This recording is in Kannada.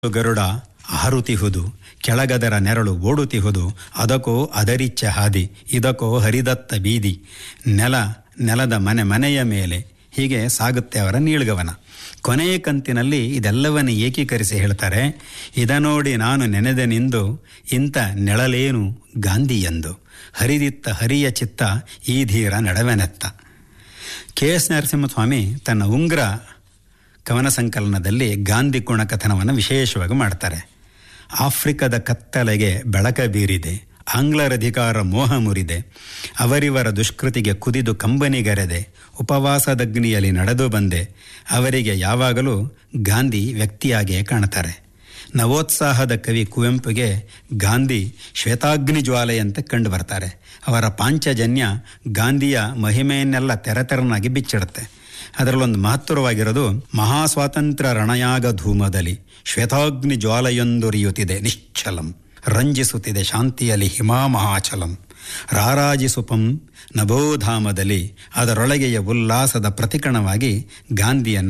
ಗರುಡ ಹಾರುತಿಹುದು ಕೆಳಗದರ ನೆರಳು ಓಡುತಿಹುದು ಅದಕ್ಕೋ ಅದರಿಚ್ಚ ಹಾದಿ ಇದಕ್ಕೋ ಹರಿದತ್ತ ಬೀದಿ ನೆಲ ನೆಲದ ಮನೆ ಮನೆಯ ಮೇಲೆ ಹೀಗೆ ಸಾಗುತ್ತೆ ಅವರ ನೀಳ್ಗವನ ಕೊನೆಯ ಕಂತಿನಲ್ಲಿ ಇದೆಲ್ಲವನ್ನು ಏಕೀಕರಿಸಿ ಹೇಳ್ತಾರೆ ಇದ ನೋಡಿ ನಾನು ನೆನೆದೆನೆಂದು ಇಂಥ ನೆಳಲೇನು ಗಾಂಧಿ ಎಂದು ಹರಿದಿತ್ತ ಹರಿಯ ಚಿತ್ತ ಈ ಧೀರ ನಡವೆನೆತ್ತ ಕೆ ಎಸ್ ನರಸಿಂಹಸ್ವಾಮಿ ತನ್ನ ಉಂಗ್ರ ಕವನ ಸಂಕಲನದಲ್ಲಿ ಗಾಂಧಿ ಗುಣಕಥನವನ್ನು ವಿಶೇಷವಾಗಿ ಮಾಡ್ತಾರೆ ಆಫ್ರಿಕದ ಕತ್ತಲೆಗೆ ಬೆಳಕ ಬೀರಿದೆ ಆಂಗ್ಲರ ಅಧಿಕಾರ ಮೋಹ ಮುರಿದೆ ಅವರಿವರ ದುಷ್ಕೃತಿಗೆ ಕುದಿದು ಕಂಬನಿಗರೆದೆ ಉಪವಾಸದಗ್ನಿಯಲ್ಲಿ ನಡೆದು ಬಂದೆ ಅವರಿಗೆ ಯಾವಾಗಲೂ ಗಾಂಧಿ ವ್ಯಕ್ತಿಯಾಗಿಯೇ ಕಾಣ್ತಾರೆ ನವೋತ್ಸಾಹದ ಕವಿ ಕುವೆಂಪುಗೆ ಗಾಂಧಿ ಶ್ವೇತಾಗ್ನಿ ಜ್ವಾಲೆಯಂತೆ ಕಂಡು ಬರ್ತಾರೆ ಅವರ ಪಾಂಚಜನ್ಯ ಗಾಂಧಿಯ ಮಹಿಮೆಯನ್ನೆಲ್ಲ ತೆರೆತೆರನಾಗಿ ಬಿಚ್ಚಿಡುತ್ತೆ ಅದರಲ್ಲೊಂದು ಮಹತ್ತರವಾಗಿರೋದು ಮಹಾಸ್ವಾತಂತ್ರ್ಯ ರಣಯಾಗ ಧೂಮದಲ್ಲಿ ಶ್ವೇತಾಗ್ನಿ ಜ್ವಾಲೆಯೊಂದುರಿಯುತ್ತಿದೆ ನಿಶ್ಚಲಂ ರಂಜಿಸುತ್ತಿದೆ ಶಾಂತಿಯಲ್ಲಿ ಹಿಮಾ ಮಹಾಚಲಂ ರಾರಾಜಿಸುಪಂ ನಭೋಧಾಮದಲ್ಲಿ ಅದರೊಳಗೆಯ ಉಲ್ಲಾಸದ ಪ್ರತಿಕಣವಾಗಿ ಗಾಂಧಿಯನ್ನು